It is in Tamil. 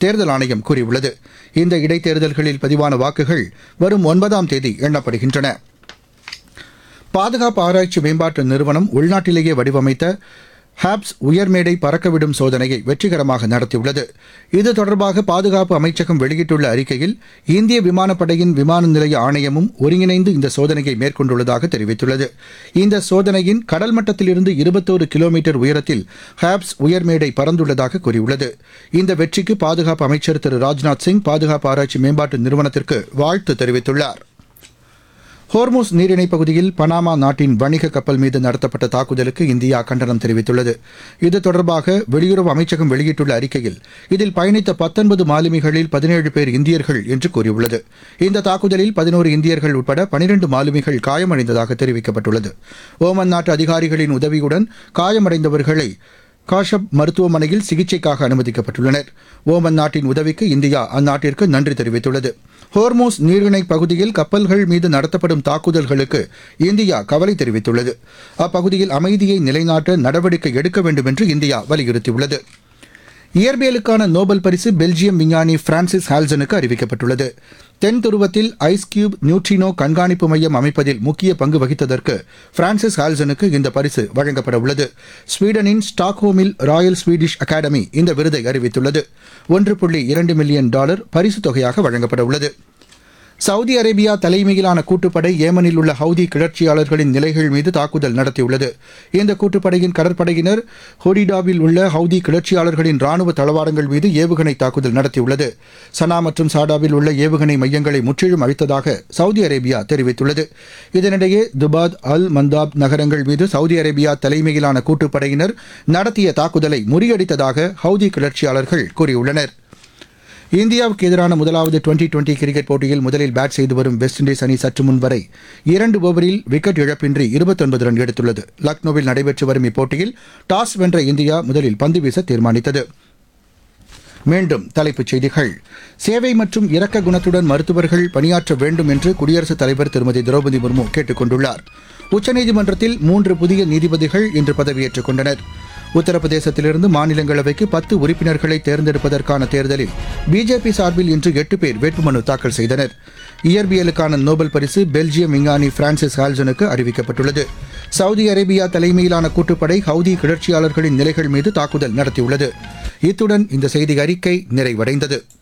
தேர்தல் ஆணையம் கூறியுள்ளது இந்த இடைத்தேர்தல்களில் பதிவான வாக்குகள் வரும் ஒன்பதாம் தேதி எண்ணப்படுகின்றன பாதுகாப்பு ஆராய்ச்சி மேம்பாட்டு நிறுவனம் உள்நாட்டிலேயே வடிவமைத்த ஹாப்ஸ் உயர்மேடை பறக்கவிடும் சோதனையை வெற்றிகரமாக நடத்தியுள்ளது இது தொடர்பாக பாதுகாப்பு அமைச்சகம் வெளியிட்டுள்ள அறிக்கையில் இந்திய விமானப்படையின் விமான நிலைய ஆணையமும் ஒருங்கிணைந்து இந்த சோதனையை மேற்கொண்டுள்ளதாக தெரிவித்துள்ளது இந்த சோதனையின் கடல் மட்டத்திலிருந்து இருபத்தோரு கிலோமீட்டர் உயரத்தில் ஹாப்ஸ் உயர்மேடை பறந்துள்ளதாக கூறியுள்ளது இந்த வெற்றிக்கு பாதுகாப்பு அமைச்சர் திரு ராஜ்நாத் சிங் பாதுகாப்பு ஆராய்ச்சி மேம்பாட்டு நிறுவனத்திற்கு வாழ்த்து தெரிவித்துள்ளார் ஹோர்மோஸ் நீரிணைப் பகுதியில் பனாமா நாட்டின் வணிக கப்பல் மீது நடத்தப்பட்ட தாக்குதலுக்கு இந்தியா கண்டனம் தெரிவித்துள்ளது இது தொடர்பாக வெளியுறவு அமைச்சகம் வெளியிட்டுள்ள அறிக்கையில் இதில் பயணித்த பத்தொன்பது மாலுமிகளில் பதினேழு பேர் இந்தியர்கள் என்று கூறியுள்ளது இந்த தாக்குதலில் பதினோரு இந்தியர்கள் உட்பட பனிரெண்டு மாலுமிகள் காயமடைந்ததாக தெரிவிக்கப்பட்டுள்ளது ஓமன் நாட்டு அதிகாரிகளின் உதவியுடன் காயமடைந்தவர்களை காஷப் மருத்துவமனையில் சிகிச்சைக்காக அனுமதிக்கப்பட்டுள்ளனர் ஓமன் நாட்டின் உதவிக்கு இந்தியா அந்நாட்டிற்கு நன்றி தெரிவித்துள்ளது ஹோர்மோஸ் நீரிணை பகுதியில் கப்பல்கள் மீது நடத்தப்படும் தாக்குதல்களுக்கு இந்தியா கவலை தெரிவித்துள்ளது அப்பகுதியில் அமைதியை நிலைநாட்ட நடவடிக்கை எடுக்க வேண்டும் என்று இந்தியா வலியுறுத்தியுள்ளது இயற்பியலுக்கான நோபல் பரிசு பெல்ஜியம் விஞ்ஞானி பிரான்சிஸ் ஹால்சனுக்கு அறிவிக்கப்பட்டுள்ளது தென் துருவத்தில் ஐஸ் கியூப் நியூட்ரினோ கண்காணிப்பு மையம் அமைப்பதில் முக்கிய பங்கு வகித்ததற்கு பிரான்சிஸ் ஹால்சனுக்கு இந்த பரிசு வழங்கப்பட உள்ளது ஸ்வீடனின் ஸ்டாக்ஹோமில் ராயல் ஸ்வீடிஷ் அகாடமி இந்த விருதை அறிவித்துள்ளது ஒன்று புள்ளி இரண்டு மில்லியன் டாலர் பரிசுத் தொகையாக வழங்கப்பட உள்ளது சவுதி அரேபியா தலைமையிலான கூட்டுப்படை ஏமனில் உள்ள ஹவுதி கிளர்ச்சியாளர்களின் நிலைகள் மீது தாக்குதல் நடத்தியுள்ளது இந்த கூட்டுப்படையின் கடற்படையினர் ஹொடிடாவில் உள்ள ஹவுதி கிளர்ச்சியாளர்களின் ராணுவ தளவாடங்கள் மீது ஏவுகணை தாக்குதல் நடத்தியுள்ளது சனா மற்றும் சாடாவில் உள்ள ஏவுகணை மையங்களை முற்றிலும் அழித்ததாக சவுதி அரேபியா தெரிவித்துள்ளது இதனிடையே துபாத் அல் மந்தாப் நகரங்கள் மீது சவுதி அரேபியா தலைமையிலான கூட்டுப்படையினர் நடத்திய தாக்குதலை முறியடித்ததாக ஹவுதி கிளர்ச்சியாளர்கள் கூறியுள்ளனர் இந்தியாவுக்கு எதிரான முதலாவது டுவெண்டி டுவெண்டி கிரிக்கெட் போட்டியில் முதலில் பேட் செய்து வரும் வெஸ்ட் இண்டீஸ் அணி சற்று முன் வரை இரண்டு ஓவரில் விக்கெட் இழப்பின்றி இருபத்தொன்பது ரன் எடுத்துள்ளது லக்னோவில் நடைபெற்று வரும் இப்போட்டியில் டாஸ் வென்ற இந்தியா முதலில் பந்து வீச தீர்மானித்தது மீண்டும் தலைப்புச் செய்திகள் சேவை மற்றும் இரக்க குணத்துடன் மருத்துவர்கள் பணியாற்ற வேண்டும் என்று குடியரசுத் தலைவர் திருமதி திரௌபதி முர்மு கேட்டுக் கொண்டுள்ளார் உச்சநீதிமன்றத்தில் மூன்று புதிய நீதிபதிகள் இன்று பதவியேற்றுக் கொண்டனர் உத்தரப்பிரதேசத்திலிருந்து மாநிலங்களவைக்கு பத்து உறுப்பினர்களை தேர்ந்தெடுப்பதற்கான தேர்தலில் பிஜேபி சார்பில் இன்று எட்டு பேர் வேட்புமனு தாக்கல் செய்தனர் இயற்பியலுக்கான நோபல் பரிசு பெல்ஜியம் விஞ்ஞானி பிரான்சிஸ் ஹால்சனுக்கு அறிவிக்கப்பட்டுள்ளது சவுதி அரேபியா தலைமையிலான கூட்டுப்படை ஹவுதி கிளர்ச்சியாளர்களின் நிலைகள் மீது தாக்குதல் நடத்தியுள்ளது இத்துடன் இந்த செய்தி அறிக்கை நிறைவடைந்தது